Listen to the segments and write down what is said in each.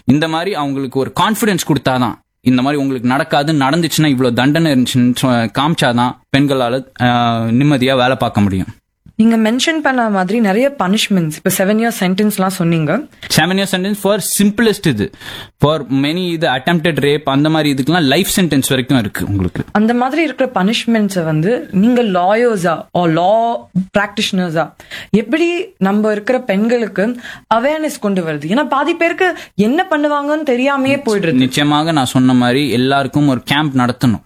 இந்த மாதிரி அவங்களுக்கு ஒரு கான்ஃபிடன்ஸ் கொடுத்தாதான் இந்த மாதிரி உங்களுக்கு நடக்காது நடந்துச்சுன்னா இவ்வளவு தண்டனை இருந்துச்சுன்னு சொ- காமிச்சாதான் பெண்களால ஆஹ், நிம்மதியா வேலை பார்க்க முடியும் நீங்க மென்ஷன் பண்ண மாதிரி நிறைய பனிஷ்மெண்ட்ஸ் இப்ப செவன் இயர்ஸ் சென்டென்ஸ்லாம் சொன்னீங்க seven year sentence for simplest இது ஃபார் மெனி இது அட்டம்ப்டட் ரேப் அந்த மாதிரி இதுக்கெல்லாம் லைஃப் சென்டென்ஸ் வரைக்கும் இருக்கு உங்களுக்கு அந்த மாதிரி இருக்கிற பனிஷ்மெண்ட்ஸை வந்து நீங்க லாயர்ஸா ஆ லா பிராக்டிஷனர்ஸா எப்படி நம்ம இருக்கிற பெண்களுக்கு அவேர்னஸ் கொண்டு வருது ஏன்னா பாதி பேருக்கு என்ன பண்ணுவாங்கன்னு தெரியாமையே போயிடுறது நிச்சயமாக நான் சொன்ன மாதிரி எல்லாருக்கும் ஒரு கேம்ப் நடத்தணும்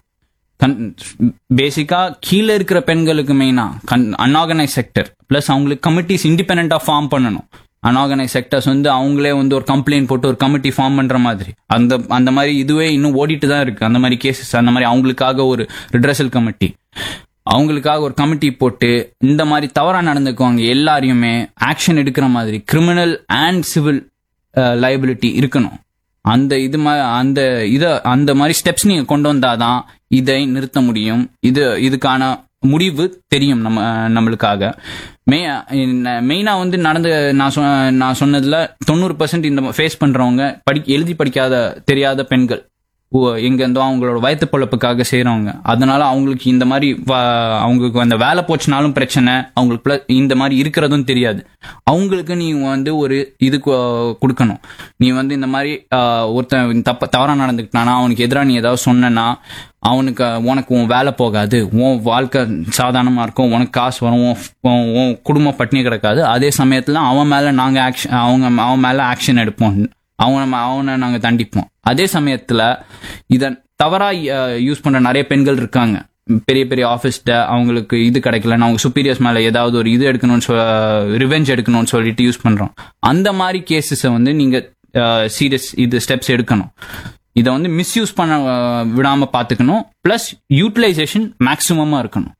பேசிக்கா கீழே இருக்கிற பெண்களுக்கு மெயினா அன்ஆர்கனைஸ் செக்டர் பிளஸ் அவங்களுக்கு கமிட்டிஸ் இண்டிபெண்டா ஃபார்ம் பண்ணணும் அன்ஆர்கனைஸ் செக்டர்ஸ் வந்து அவங்களே வந்து ஒரு கம்ப்ளைண்ட் போட்டு ஒரு கமிட்டி ஃபார்ம் பண்ற மாதிரி அந்த அந்த மாதிரி இதுவே இன்னும் ஓடிட்டு தான் இருக்கு அந்த மாதிரி கேசஸ் அந்த மாதிரி அவங்களுக்காக ஒரு ரிட்ரஸல் கமிட்டி அவங்களுக்காக ஒரு கமிட்டி போட்டு இந்த மாதிரி தவறா நடந்துக்குவாங்க எல்லாரையுமே ஆக்ஷன் எடுக்கிற மாதிரி கிரிமினல் அண்ட் சிவில் லைபிலிட்டி இருக்கணும் அந்த இது மா- அந்த இத அந்த மாதிரி ஸ்டெப்ஸ் நீங்க கொண்டு வந்தாதான் இதை நிறுத்த முடியும் இது இதுக்கான முடிவு தெரியும் நம்ம நம்மளுக்காக மே மெயினா வந்து நடந்த நான் சொ நான் சொன்னதுல தொண்ணூறு பர்சன்ட் இந்த ஃபேஸ் பண்றவங்க படி எழுதி படிக்காத தெரியாத பெண்கள் ஓ- எங்க இருந்தோ அவங்களோட வயிற்று பொழப்புக்காக செய்றவங்க அதனால அவங்களுக்கு இந்த மாதிரி வ- அவங்களுக்கு அந்த வேலை போச்சுனாலும் பிரச்சனை அவங்களுக்கு plus இந்த மாதிரி இருக்கிறதும் தெரியாது அவங்களுக்கு நீ வந்து ஒரு இது கு- கொடுக்கணும் நீ வந்து இந்த மாதிரி ஆஹ், ஒருத்தன் தப்ப தவறா நடந்துக்கிட்டானா அவனுக்கு எதிராக நீ ஏதாவது சொன்னனா அவனுக்கு உனக்கு உன் வேலை போகாது உன் வாழ்க்கை சாதாரணமா இருக்கும் உனக்கு காசு வரும் உன் உன் உன் குடும்பம் பட்டினி கிடக்காது அதே சமயத்துல அவன் மேல நாங்க ஆக்ஷன் அவங்க அவன் மேல ஆக்ஷன் எடுப்போம் அவனை அவனை நாங்க தண்டிப்போம் அதே சமயத்துல இத தவறா யூஸ் பண்ற நிறைய பெண்கள் இருக்காங்க பெரிய பெரிய ஆஃபீஸ்ட அவங்களுக்கு இது கிடைக்கலன்னு அவங்க சுப்பீரியர்ஸ் மேல ஏதாவது ஒரு இது எடுக்கணும்னு ரிவெஞ்ச் எடுக்கணும்னு சொல்லிட்டு யூஸ் பண்றோம் அந்த மாதிரி கேசஸை வந்து நீங்க சீரியஸ் இது ஸ்டெப்ஸ் எடுக்கணும் இதை வந்து மிஸ்யூஸ் பண்ண அஹ், விடாம பாத்துக்கணும் பிளஸ் யூட்டிலைசேஷன் மேக்சிமமா இருக்கணும்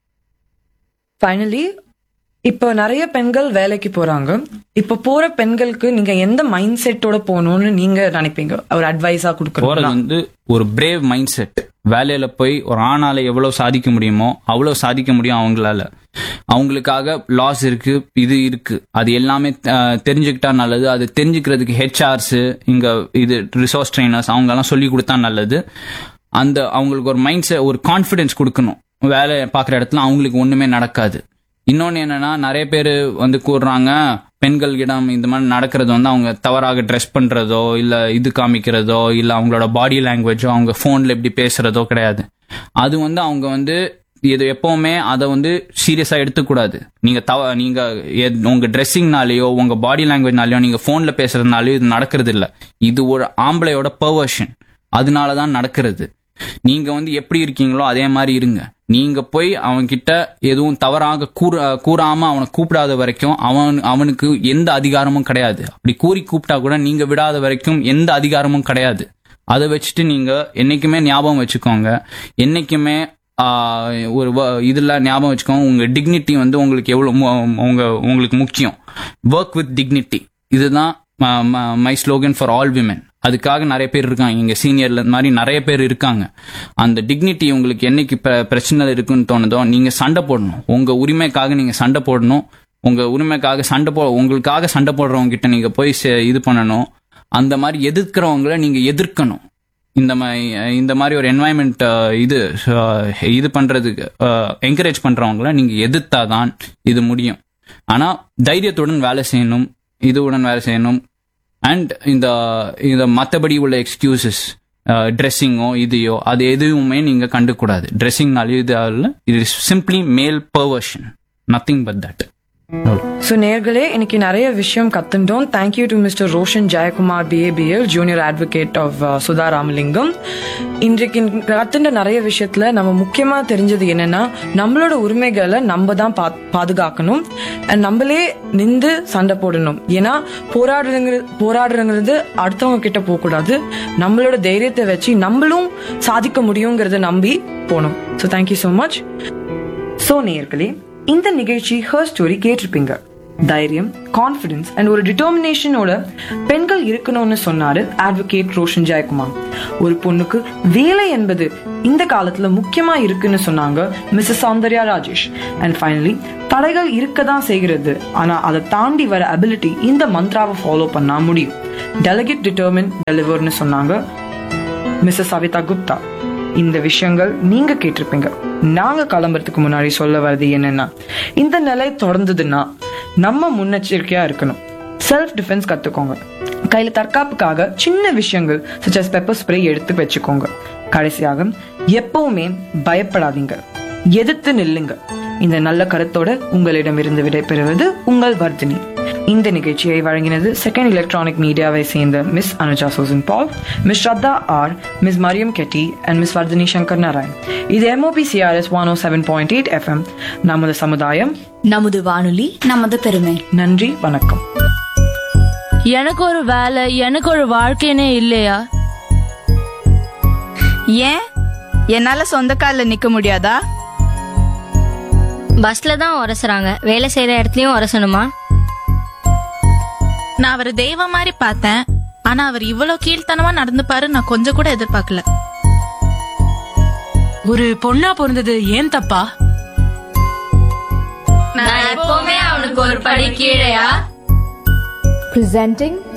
ஃபைனலி இப்போ நிறைய பெண்கள் வேலைக்கு போறாங்க இப்போ போற பெண்களுக்கு நீங்க எந்த மைண்ட் செட்டோட போகணும்னு நீங்க நினைப்பீங்க ஒரு அட்வைஸா போறது கொடுக்கணும் வந்து ஒரு பிரேவ் மைண்ட் செட் வேலையில போய் ஒரு ஆணால எவ்வளவு சாதிக்க முடியுமோ அவ்வளவு சாதிக்க முடியும் அவங்களால அவங்களுக்காக லாஸ் இருக்கு இது இருக்கு அது எல்லாமே அஹ், தெரிஞ்சுக்கிட்டா நல்லது அது தெரிஞ்சுக்கிறதுக்கு ஹெச்ஆர்ஸ் இங்க இது ரிசோர்ஸ் ட்ரைனர்ஸ் அவங்க எல்லாம் சொல்லி கொடுத்தா நல்லது அந்த அவங்களுக்கு ஒரு மைண்ட் செட் ஒரு கான்ஃபிடன்ஸ் கொடுக்கணும் வேலை பார்க்குற இடத்துல அவங்களுக்கு ஒண்ணுமே நடக்காது இன்னொன்னு என்னன்னா நிறைய பேர் வந்து கூறுறாங்க பெண்களிடம் இந்த மாதிரி நடக்கிறது வந்து அவங்க தவறாக ட்ரெஸ் பண்றதோ இல்ல இது காமிக்கிறதோ இல்ல அவங்களோட பாடி லாங்குவேஜோ அவங்க போன்ல எப்படி பேசுறதோ கிடையாது அது வந்து அவங்க வந்து இது எப்பவுமே அதை வந்து சீரியஸா எடுத்துக்கூடாது நீங்க தவ நீங்க எத்- உங்க ட்ரெஸ்ஸிங்னாலேயோ உங்க பாடி லாங்குவேஜ்னாலேயோ நீங்க போன்ல பேசுறதுனாலயோ இது நடக்கிறது இல்ல இது ஒரு ஆம்பளையோட பர்வர்ஷன் அதனாலதான் நடக்கிறது நீங்க வந்து எப்படி இருக்கீங்களோ அதே மாதிரி இருங்க நீங்க போய் அவன்கிட்ட எதுவும் தவறாக கூற கூறாம அவனை கூப்பிடாத வரைக்கும் அவன் அவனுக்கு எந்த அதிகாரமும் கிடையாது அப்படி கூறி கூப்பிட்டா கூட நீங்க விடாத வரைக்கும் எந்த அதிகாரமும் கிடையாது அதை வச்சுட்டு நீங்க என்னைக்குமே ஞாபகம் வச்சுக்கோங்க என்னைக்குமே ஆஹ், ஒரு வ- இதுல ஞாபகம் வச்சுக்கோங்க உங்க டிக்னிட்டி வந்து உங்களுக்கு எவ்வளவு மு- உங்க உங்களுக்கு முக்கியம் ஒர்க் வித் டிக்னிட்டி இதுதான் my slogan for all women அதுக்காக நிறைய பேர் இருக்காங்க இங்க சீனியர்ல மாதிரி நிறைய பேர் இருக்காங்க அந்த டிக்னிட்டி உங்களுக்கு என்னைக்கு பிர- பிரச்சனை இருக்குன்னு தோணுதோ நீங்க சண்டை போடணும் உங்க உரிமைக்காக நீங்க சண்டை போடணும் உங்க உரிமைக்காக சண்டை போ உங்களுக்காக சண்டை போடுறவங்க கிட்ட நீங்க போய் சே- இது பண்ணணும் அந்த மாதிரி எதிர்க்கிறவங்கள நீங்க எதிர்க்கணும் இந்த மாதிரி இந்த மாதிரி ஒரு என்வாயன்மெண்ட் இது அஹ், இது பண்றதுக்கு என்கரேஜ் பண்றவங்கள நீங்க எதிர்த்தாதான் இது முடியும் ஆனா தைரியத்துடன் வேலை செய்யணும் இதுவுடன் வேலை செய்யணும் அண்ட் இந்த இந்த மற்றபடி உள்ள எக்ஸ்கியூசஸ் ட்ரெஸ்ஸிங்கோ இதையோ அது எதுவுமே நீங்க கண்டுக்கூடாது ட்ரெஸ்ஸிங்னாலே இது அல்ல இது simply male perversion nothing but that so நேர்களே இன்னைக்கு நிறைய விஷயம் கத்துட்டோம் thank you to mister Roshan Jayakumar BABL junior advocate of Sudha Ramalingam இன்றைக்கு கத்துட்ட நிறைய விஷயத்துல நம்ம முக்கியமா தெரிஞ்சது என்னன்னா நம்மளோட உரிமைகளை நம்ம தான் பா- பாதுகாக்கணும் and நம்மளே நின்று சண்டை போடணும் ஏன்னா போராடுறது போராடுறங்கிறது அடுத்தவங்க கிட்ட போக கூடாது நம்மளோட தைரியத்தை வச்சு நம்மளும் சாதிக்க முடியுங்கிறத நம்பி போகணும் so thank you so much so நேயர்களே இந்த நிகழ்ச்சி ஹர் ஸ்டோரி கேட்டிருப்பீங்க தைரியம் கான்ஃபிடன்ஸ் அண்ட் ஒரு டிட்டர்மினேஷனோட பெண்கள் இருக்கணும்னு சொன்னாரு அட்வொகேட் ரோஷன் ஜெயக்குமார் ஒரு பொண்ணுக்கு வேலை என்பது இந்த காலத்துல முக்கியமா இருக்குன்னு சொன்னாங்க Mrs Soundarya Rajesh and finally தடைகள் இருக்க தான் செய்கிறது ஆனா அதை தாண்டி வர அபிலிட்டி இந்த மந்த்ராவை ஃபாலோ பண்ணா முடியும் டெலிகேட் டிட்டர்மின் டெலிவர்னு சொன்னாங்க மிஸ்ஸஸ் சவிதா குப்தா இந்த விஷயங்கள் நீங்க கேட்டிருப்பீங்க நாங்க கிளம்புறதுக்கு முன்னாடி சொல்ல வர்றது என்னன்னா இந்த நிலை தொடர்ந்ததுன்னா நம்ம முன்னெச்சரிக்கையா இருக்கணும் செல்ஃப் டிஃபென்ஸ் கத்துக்கோங்க கையில தற்காப்புக்காக சின்ன விஷயங்கள் such as பெப்பர் ஸ்ப்ரே எடுத்து வச்சுக்கோங்க கடைசியாக எப்பவுமே பயப்படாதீங்க எதிர்த்து நில்லுங்க இந்த நல்ல கருத்தோட உங்களிடமிருந்து விடைபெறுவது உங்கள் வர்தினி இந்த நிகழ்ச்சியை வழங்கினது செகண்ட் எலக்ட்ரானிக் மீடியாவை சேர்ந்த miss Anuja Susan Paul miss Shraddha R miss Mariam Getty and miss Vardhini Shankar Narayan இது MOP CRS one O seven point eight FM நமது சமுதாயம் நமது வானொலி நமது பெருமை நன்றி வணக்கம் எனக்கு ஒரு வேலை எனக்கு ஒரு வாழ்க்கைனே இல்லையா ஏன் என்னால சொந்த கால்ல நிக்க முடியாதா பஸ்ல தான் உரசுறாங்க வேலை செய்யற இடத்துலயும் உரசணுமா நான் அவரை தெய்வம் மாதிரி பார்த்தேன் ஆனா அவர் இவ்வளவு கீழ்த்தனமா நடந்துப்பாரு நான் கொஞ்சம் கூட எதிர்பார்க்கல ஒரு பொண்ணா பிறந்தது ஏன் தப்பா நான் எப்பவுமே அவனுக்கு ஒரு படி கீழையா Presenting